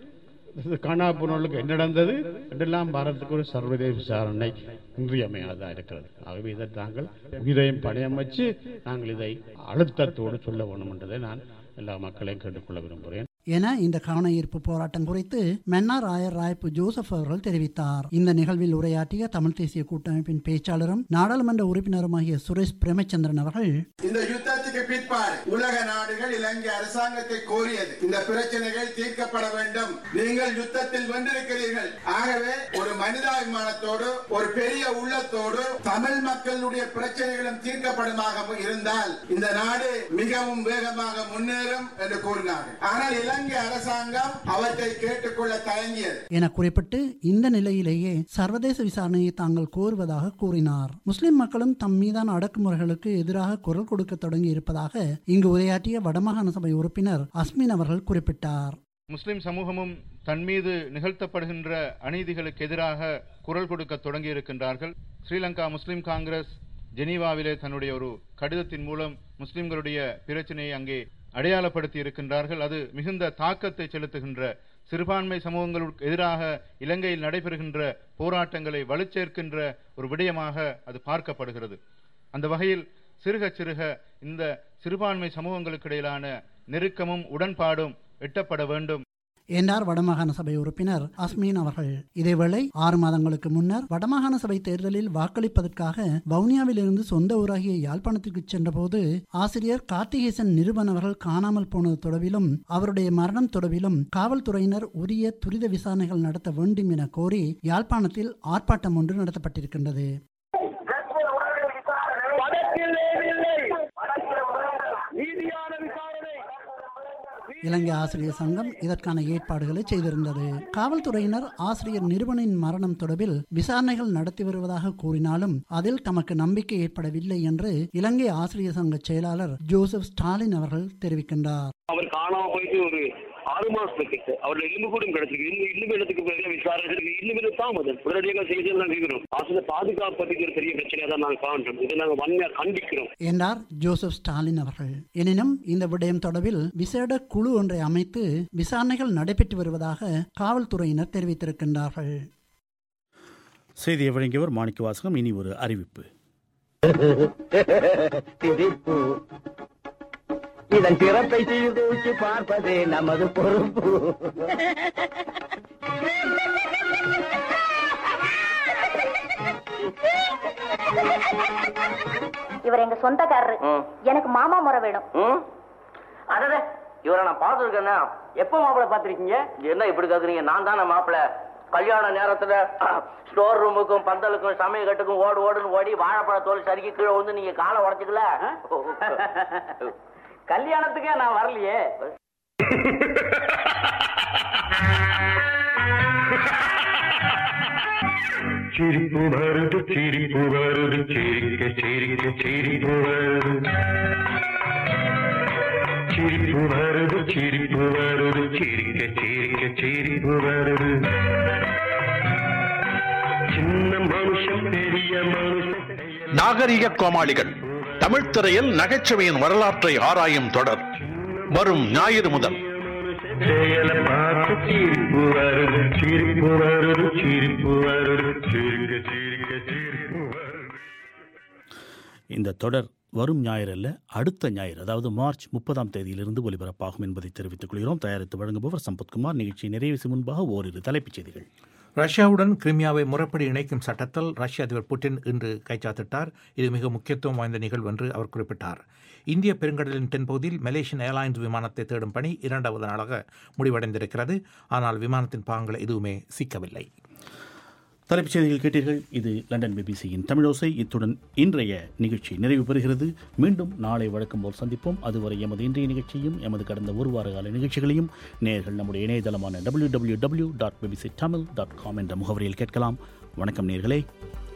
காணா போனவர்களுக்கு என்ன நடந்தது என்றெல்லாம் பாரதத்துக்கு ஒரு சர்வதேச விசாரணை இன்றியமையாததாக இருக்கிறது ஆகவே இதை நாங்கள் உயிரையும் பணையம் வச்சு நாங்கள் இதை அழுத்தத்தோடு சொல்ல வேண்டும் என்றதை நான் எல்லா மக்களையும் கேட்டுக்கொள்ள விரும்புகிறேன் என இந்த கவன ஈர்ப்பு போராட்டம் குறித்து மன்னார் ஆயர் ராயப்பு ஜோசப் அவர்கள் தெரிவித்தார் இந்த நிகழ்வில் உரையாற்றிய தமிழ் தேசிய கூட்டமைப்பின் பேச்சாளரும் நாடாளுமன்ற உறுப்பினருமாகிய சுரேஷ் பிரேமச்சந்திரன் அவர்கள் இந்த யுத்தத்துக்கு பிற்பாடு உலக நாடுகள் இலங்கை அரசாங்கத்தை கோரியது இந்த பிரச்சனைகள் தீர்க்கப்பட வேண்டும் நீங்கள் யுத்தத்தில் வென்றிருக்கிறீர்கள் ஆகவே ஒரு மனிதாபிமானத்தோடு ஒரு பெரிய உள்ளத்தோடு தமிழ் மக்களுடைய பிரச்சனைகளும் தீர்க்கப்படுமாக இருந்தால் இந்த நாடு மிகவும் வேகமாக முன்னேறும் என்று கூறினார்கள் ஆனால் இலங்கை அரசாங்கம் அவற்றை கேட்டுக்கொள்ள தயங்கியது என குறிப்பிட்டு இந்த நிலையிலேயே சர்வதேச விசாரணையை தாங்கள் கோருவதாக கூறினார் முஸ்லிம் மக்களும் தம் மீதான அடக்குமுறைகளுக்கு எதிராக குரல் கொடுக்க தொடங்கி இருப்பதாக இங்கு உரையாற்றிய வடமாகாண சபை உறுப்பினர் அஸ்மின் அவர்கள் குறிப்பிட்டார் முஸ்லிம் சமூகமும் தன் மீது நிகழ்த்தப்படுகின்ற அநீதிகளுக்கு எதிராக குரல் கொடுக்க தொடங்கி இருக்கின்றார்கள் ஸ்ரீலங்கா முஸ்லிம் காங்கிரஸ் ஜெனீவாவிலே தன்னுடைய ஒரு கடிதத்தின் மூலம் முஸ்லிம்களுடைய பிரச்சனையை அங்கே அடையாளப்படுத்தி இருக்கின்றார்கள் அது மிகுந்த தாக்கத்தை செலுத்துகின்ற சிறுபான்மை சமூகங்களுக்கு எதிராக இலங்கையில் நடைபெறுகின்ற போராட்டங்களை வலுச்சேர்க்கின்ற ஒரு விடயமாக அது பார்க்கப்படுகிறது அந்த வகையில் சிறுக சிறுக இந்த சிறுபான்மை சமூகங்களுக்கு இடையிலான நெருக்கமும் உடன்பாடும் எட்டப்பட வேண்டும் என்றார் வடமாகாண சபை உறுப்பினர் அஸ்மீன் அவர்கள் இதேவேளை ஆறு மாதங்களுக்கு முன்னர் வடமாகாண சபை தேர்தலில் வாக்களிப்பதற்காக வவுனியாவிலிருந்து சொந்த ஊராகிய யாழ்ப்பாணத்திற்கு சென்றபோது ஆசிரியர் கார்த்திகேசன் நிருபன் அவர்கள் காணாமல் போனது தொடர்பிலும் அவருடைய மரணம் தொடர்பிலும் காவல்துறையினர் உரிய துரித விசாரணைகள் நடத்த வேண்டும் என கோரி யாழ்ப்பாணத்தில் ஆர்ப்பாட்டம் ஒன்று நடத்தப்பட்டிருக்கின்றது இலங்கை ஆசிரியர் சங்கம் இதற்கான ஏற்பாடுகளை செய்திருந்தது காவல்துறையினர் ஆசிரியர் நிறுவனின் மரணம் தொடர்பில் விசாரணைகள் நடத்தி வருவதாக கூறினாலும் அதில் தமக்கு நம்பிக்கை ஏற்படவில்லை என்று இலங்கை ஆசிரியர் சங்க செயலாளர் ஜோசப் ஸ்டாலின் அவர்கள் தெரிவிக்கின்றார் அவர் காணாம போயிட்டு ஒரு ஆறு மாசத்துக்கு அவருடைய எலும்பு கூட கிடைச்சிருக்கு இன்னும் இன்னும் இடத்துக்கு பிறகு விசாரணை இன்னும் இது தாமதம் உடனடியாக செய்தி தான் கேட்கிறோம் ஆசிரியர் பாதுகாப்பதுக்கு ஒரு பெரிய பிரச்சனையா தான் நாங்கள் காண்றோம் இதை நாங்கள் வன்மையா கண்டிக்கிறோம் என்றார் ஜோசப் ஸ்டாலின் அவர்கள் எனினும் இந்த விடயம் தொடர்பில் விசேட குழு ஒன்றை அமைத்து விசாரணைகள் நடைபெற்று வருவதாக காவல்துறையினர் தெரிவித்திருக்கின்றார்கள் செய்தியை வழங்கியவர் மாணிக்க வாசகம் இனி ஒரு அறிவிப்பு இதன் சிறப்பை சீர்தூக்கி பார்ப்பதே நமது பொறுப்பு இவர் எங்க சொந்தக்காரரு எனக்கு மாமா முறை வேணும் அடடே இவரை நான் பார்த்துருக்கேன்னா எப்போ மாப்பிள்ளை பார்த்துருக்கீங்க என்ன இப்படி கேட்குறீங்க நான் தானே மாப்பிள்ளை கல்யாண நேரத்துல ஸ்டோர் ரூமுக்கும் பந்தலுக்கும் சமய கட்டுக்கும் ஓடு ஓடுன்னு ஓடி வாழைப்பழ தோல் சறுக்கி கீழே வந்து நீங்க காலை உடச்சிக்கல கல்யாணத்துக்கே நான் வரலையே சிரிப்பு வருது சிரிப்பு வருது சிரிக்க சிரிக்க சிரிப்பு வருது சிரிப்பு வருது சிரிப்பு வருது சிரிக்க சிரிக்க சிரிப்பு வருது சின்ன மனுஷன் பெரிய மனுஷன் நாகரிக கோமாளிகள் தமிழ் திரையில் நகைச்சுவையின் வரலாற்றை ஆராயும் தொடர் வரும் ஞாயிறு முதல் செயலை பார்த்து சிரிப்பு வருது சிரிப்பு வருது சிரிப்பு வருது சிரிக்க சிரிக்க சிரிப்பு வருது இந்த தொடர் வரும் ஞாயிறு அல்ல அடுத்த ஞாயிறு அதாவது மார்ச் முப்பதாம் தேதியிலிருந்து ஒலிபரப்பாகும் என்பதை தெரிவித்துக் கொள்கிறோம் தயாரித்து வழங்குபவர் சம்பத்குமார் நிகழ்ச்சி நிறைவு முன்பாக ஓரிரு தலைப்புச் செய்திகள் ரஷ்யாவுடன் கிரிமியாவை முறைப்படி இணைக்கும் சட்டத்தில் ரஷ்ய அதிபர் புட்டின் இன்று கைச்சாத்திட்டார் இது மிக முக்கியத்துவம் வாய்ந்த நிகழ்வு என்று அவர் குறிப்பிட்டார் இந்திய பெருங்கடலின் தென்பகுதியில் மலேசியன் ஏர்லைன்ஸ் விமானத்தை தேடும் பணி இரண்டாவது நாளாக முடிவடைந்திருக்கிறது ஆனால் விமானத்தின் பாகங்கள் எதுவுமே சிக்கவில்லை தலைப்புச் செய்திகள் கேட்டீர்கள் இது லண்டன் பிபிசியின் தமிழோசை இத்துடன் இன்றைய நிகழ்ச்சி நிறைவு பெறுகிறது மீண்டும் நாளை வழக்கம் போல் சந்திப்போம் அதுவரை எமது இன்றைய நிகழ்ச்சியும் எமது கடந்த ஒரு வார கால நிகழ்ச்சிகளையும் நேர்கள் நம்முடைய இணையதளமான W W W dot BBC Tamil dot com என்ற முகவரியில் கேட்கலாம் வணக்கம் நேர்களே